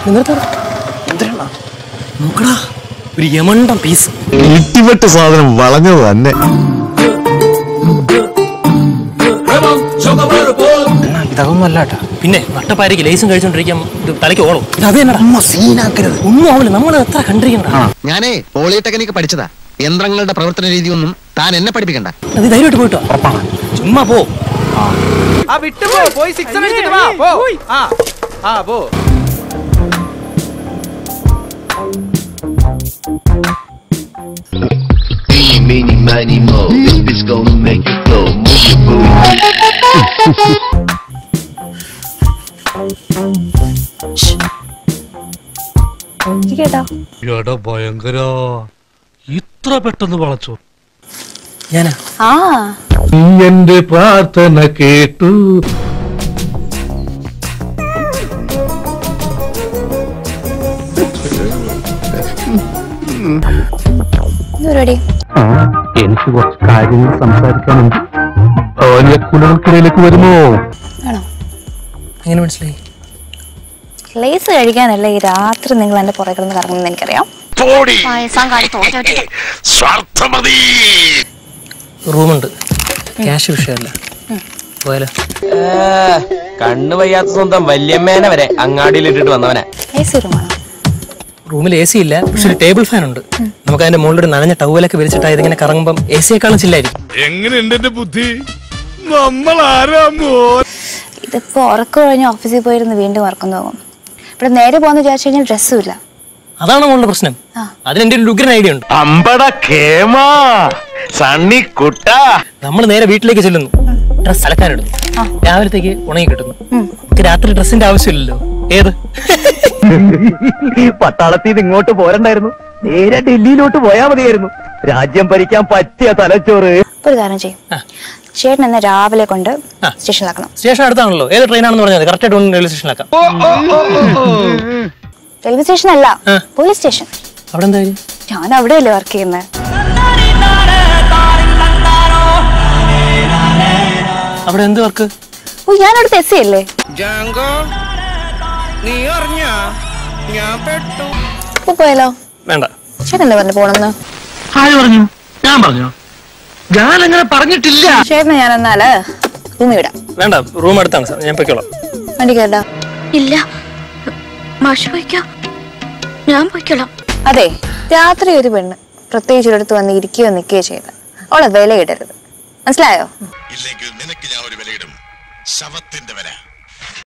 നോക്കടാ ഒരു യമണ്ടം പീസ് ഇട്ടിപ്പെട്ട് സാധനം വളഞ്ഞത് തന്നെ ഇതൊന്നും അല്ല കേട്ടാ പിന്നെ നട്ടപ്പാരയ്ക്ക് ലേസും കഴിച്ചോണ്ടിരിക്കാൻ ഇത് തലയ്ക്ക് ഓളം ഇത് അത് തന്നെ സീനാക്കരുത് ഒന്നും ആവില്ല നമ്മൾ എത്ര കണ്ടിരിക്കണ്ട ഞാനേ പോളിടെക്നിക്ക് പഠിച്ചതാ യന്ത്രങ്ങളുടെ പ്രവർത്തന രീതിയൊന്നും താൻ എന്നെ പഠിപ്പിക്കണ്ട അത് ധൈര്യമായിട്ട് പോയിട്ടോ ചുമ്മാ പോ ആ വിട്ടു പോ പോയി സിക്സ് അടിച്ചിട്ട് വാ പോ ആ ആ പോ Eeny, meeny, miny, mo. This bitch gonna make you flow. Move your booty. കേട്ടോ എടാ ഭയങ്കര ഇത്ര പെട്ടെന്ന് വളച്ചു ഞാനാ ആ നീ എന്റെ പ്രാർത്ഥന കേട്ടു എന്ത് പരിപാടി എനിക്ക് കുറച്ച് കാര്യങ്ങൾ സംസാരിക്കാനുണ്ട് വലിയ കുലകൾക്കിടയിലേക്ക് വരുമോ വേണോ എങ്ങനെ മനസ്സിലായി ലേസ് കഴിക്കാനല്ല ഈ രാത്രി നിങ്ങൾ എന്റെ പുറകെ കിടന്ന് കറങ്ങുന്നത് എനിക്കറിയാം പായസം കാര്യം തോറ്റ റൂമുണ്ട് ക്യാഷ് വിഷയമല്ല പോയാലോ കണ്ണു വയ്യാത്ത സ്വന്തം വല്യമ്മേനെ വരെ അങ്ങാടിയിൽ ഇട്ടിട്ട് വന്നവനെ ലേസ് റൂമാണോ റൂമിൽ എ സി ഇല്ല പക്ഷെ ഒരു ടേബിൾ ഫാൻ ഉണ്ട് നമുക്ക് അതിന്റെ മുകളിൽ ഒരു നനഞ്ഞ ടവലൊക്കെ വിരിച്ചിട്ട് ഇതിങ്ങനെ കറങ്ങുമ്പോൾ എ സിയെക്കാളും ചില്ലായിരിക്കും എങ്ങനെയുണ്ട് എന്റെ ബുദ്ധി നമ്മൾ ആരാമോ ഇതിപ്പോ ഉറക്കം കഴിഞ്ഞ് ഓഫീസിൽ പോയിരുന്ന് വീണ്ടും ഉറക്കം തോന്നും ഇവിടെ നേരെ പോകാന്ന് വിചാരിച്ചു കഴിഞ്ഞാൽ ഡ്രസ്സും ഇല്ല അതാണ് നമ്മളുടെ പ്രശ്നം ആ. അതിന് എന്റെ ഒരു ലുഗ്രൻ ഐഡിയ ഉണ്ട് അമ്പട കേമാ സണ്ണി കുട്ട നമ്മൾ നേരെ വീട്ടിലേക്ക് ചെല്ലുന്നു ഡ്രസ് അലക്കാനിടും രാവിലത്തേക്ക് ഉണങ്ങി കിട്ടുന്നു നമുക്ക് രാത്രി ഡ്രസ്സിന്റെ ആവശ്യമില്ലല്ലോ ഏത് പട്ടാളത്തിൽ നിന്ന് ഇങ്ങോട്ട് പോരണ്ടായിരുന്നു നേരെ ഡൽഹിയിലോട്ട് പോയാ മതിയായിരുന്നു രാജ്യം ഭരിക്കാൻ പറ്റിയ തലച്ചോറ് അപ്പൊ ഒരു കാര്യം ചെയ്യും ആ. ചേട്ടൻ എന്നെ രാവിലെ കൊണ്ട് ആ. സ്റ്റേഷനിലാക്കണം സ്റ്റേഷൻ അടുത്താണല്ലോ ഏത് ട്രെയിനാണെന്ന് പറഞ്ഞാൽ കറക്റ്റ് ആയിട്ട് ഒന്ന് റെയിൽവേ സ്റ്റേഷനിലാക്കാം റെയിൽവേ സ്റ്റേഷൻ അല്ല ആ. പോലീസ് സ്റ്റേഷൻ അവിടെ എന്തായാലും ഞാൻ അവിടെയല്ലേ വർക്ക് ചെയ്യുന്നത് അവിടെ എന്ത് വർക്ക് ഓ ഞാൻ അവിടുത്തെ എസ് സി അല്ലേ നീ അറിഞ്ഞ ഞാൻ പെട്ടു ഇപ്പൊ പോയാലോ വേണ്ട ചേട്ടനല്ലേ പറഞ്ഞു പോണെന്ന് ആര് പറഞ്ഞു ഞാൻ പറഞ്ഞു ഞാൻ അങ്ങനെ പറഞ്ഞിട്ടില്ല ചേട്ടനെ ഞാൻ എന്നാല് ഭൂമി വിടാം വേണ്ട റൂം അടുത്താണ് സാർ ഞാൻ പൊയ്ക്കോളാം വണ്ടി കേട്ടാ ഇല്ല മാഷ് പോയിക്കോ ഞാൻ പോയിക്കോളാം അതെ രാത്രി ഒരു പെണ്ണ് പ്രത്യേകിച്ച് ഒരിടത്ത് വന്ന് ഇരിക്കുകയോ നിൽക്കുകയോ ചെയ്ത് അവളെ വിലയിടരുത് മനസ്സിലായോ ഇല്ലെങ്കിൽ നിനക്ക് ഞാൻ ഒരു വിലയിടും ശവത്തിന്റെ വില